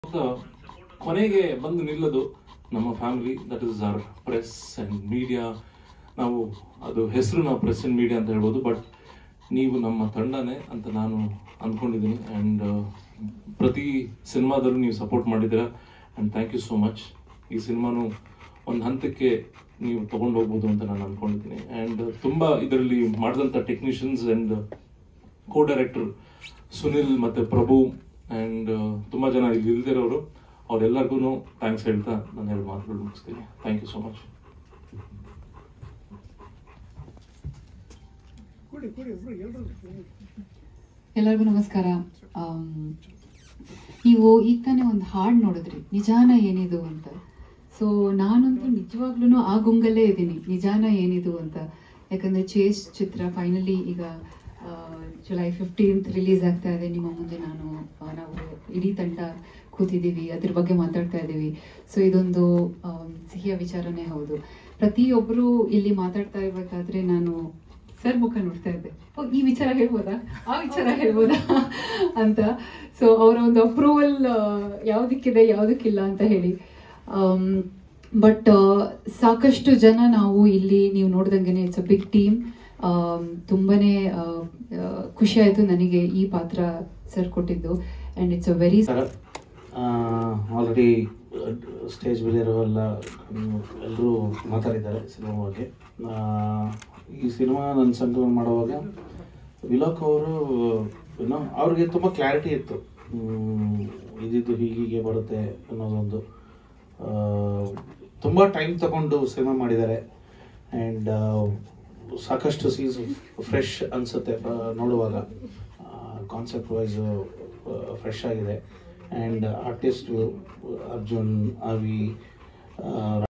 ಅಂತ ಕೊನೆಗೆ ಬಂದು ನಿಲ್ಲೋದು ನಮ್ಮ family that is our press and media ನಾವು ಅದು ಹೆಸರು ನಾವು ಪ್ರೆಸ್ ಅಂಡ್ ಮೀಡಿಯಾ ಅಂತ ಹೇಳ್ಬೋದು ಬಟ್ ನೀವು ನಮ್ಮ ತಂಡನೇ ಅಂತ ನಾನು ಅಂದ್ಕೊಂಡಿದ್ದೀನಿ ಆ್ಯಂಡ್ ಪ್ರತಿ ಸಿನಿಮಾದಲ್ಲೂ ನೀವು ಸಪೋರ್ಟ್ ಮಾಡಿದ್ದೀರಾ and thank you so much ಈ ಸಿನಿಮಾನು ಒಂದು ಹಂತಕ್ಕೆ ನೀವು ತಗೊಂಡು ಹೋಗ್ಬೋದು ಅಂತ ನಾನು ಅಂದ್ಕೊಂಡಿದ್ದೀನಿ ಆ್ಯಂಡ್ ತುಂಬ ಇದರಲ್ಲಿ ಮಾಡಿದಂಥ technicians and co director Sunil ಮತ್ತು ಪ್ರಭು ಆ್ಯಂಡ್ ತುಂಬ ಜನ ಇಲ್ಲಿ ಇಲ್ದಿರೋರು ಅವರೆಲ್ಲರಿಗೂ ಥ್ಯಾಂಕ್ಸ್ ಹೇಳ್ತಾ ನಾನು ಎರಡು ಮಾತುಗಳು ಮುಗಿಸ್ತೀನಿ ಥ್ಯಾಂಕ್ ಯು ಸೊ ಮಚ್ ಎಲ್ಲರಿಗೂ ನಮಸ್ಕಾರ ಆಮ್, ನೀವು ಈಗ ತಾನೇ ಒಂದು ಹಾಡು ನೋಡಿದ್ರಿ ನಿಜಾನ ಏನಿದು ಅಂತ ಸೊ ನಾನಂತೂ ನಿಜವಾಗ್ಲೂ ಆ ಗುಂಗಲ್ಲೇ ಇದ್ದೀನಿ ನಿಜಾನ ಏನಿದು ಅಂತ ಯಾಕಂದ್ರೆ ಚೇಸ್ ಚಿತ್ರ ಫೈನಲಿ ಈಗ ಆ, ಜುಲೈ ಫಿಫ್ಟೀನ್ತ್ ರಿಲೀಸ್ ಆಗ್ತಾ ಇದೆ ನಿಮ್ಮ ಮುಂದೆ ನಾನು ಆ, ನಾವು ಇಡೀ ತಂಡ ಕೂತಿದ್ದೀವಿ ಅದ್ರ ಬಗ್ಗೆ ಮಾತಾಡ್ತಾ ಇದ್ದೀವಿ ಸೊ ಇದೊಂದು ಆಮ್, ಸಿಹಿಯ ವಿಚಾರನೇ ಹೌದು ಪ್ರತಿಯೊಬ್ಬರು ಇಲ್ಲಿ ಮಾತಾಡ್ತಾ ಇರ್ಬೇಕಾದ್ರೆ ನಾನು ಸರ್ ಮುಖ ನೋಡ್ತಾ ಇದ್ದೆ ಓ ಈ ವಿಚಾರ ಹೇಳ್ಬೋದಾ ಆ ವಿಚಾರ ಹೇಳ್ಬೋದಾ ಅಂತ ಸೊ ಅವರ ಒಂದು ಅಪ್ರೂವಲ್ ಯಾವುದಕ್ಕಿದೆ ಯಾವುದಕ್ಕಿಲ್ಲ ಅಂತ ಹೇಳಿ ಬಟ್ ಸಾಕಷ್ಟು ಜನ ನಾವು ಇಲ್ಲಿ ನೀವು ನೋಡ್ದಂಗೆನೆ ಇಟ್ಸ್ ಅ ಬಿಗ್ ಟೀಮ್ ತುಂಬಾನೇ ಆ, ಆ, ಖುಷಿ ಆಯ್ತು ನನಗೆ ಈ ಪಾತ್ರ ಸರ್ ಕೊಟ್ಟಿದ್ದು and it's a very already stage ಮೇಲೆ ಇರೋವೆಲ್ಲ ಎಲ್ಲರೂ ಮಾತಾಡಿದ್ದಾರೆ ಸಿನಿಮಾ ಬಗ್ಗೆ ಆ, ಈ ಸಿನಿಮಾ ನನ್ನ ಸಂಕಲನ ಮಾಡುವಾಗ ವಿಲೋಕ್ ಅವರು ಏನೋ ಅವ್ರಿಗೆ ತುಂಬ ಕ್ಲಾರಿಟಿ ಇತ್ತು ಹ್ಮ್, ಇದಿದ್ದು ಹೀಗೀಗೆ ಬರುತ್ತೆ ಅನ್ನೋದೊಂದು ತುಂಬ ಟೈಮ್ ತಗೊಂಡು ಸಿನಿಮಾ ಮಾಡಿದ್ದಾರೆ ಆ್ಯಂಡ್ ಸಾಕಷ್ಟು ಸೀಸ್ ಫ್ರೆಶ್ ಅನಿಸುತ್ತೆ ನೋಡುವಾಗ ಕಾನ್ಸೆಪ್ಟ್ ವೈಸ್ ಫ್ರೆಶ್ ಆಗಿದೆ ಆ್ಯಂಡ್ ಆರ್ಟಿಸ್ಟು ಅರ್ಜುನ್ ಅವಿ ಆ,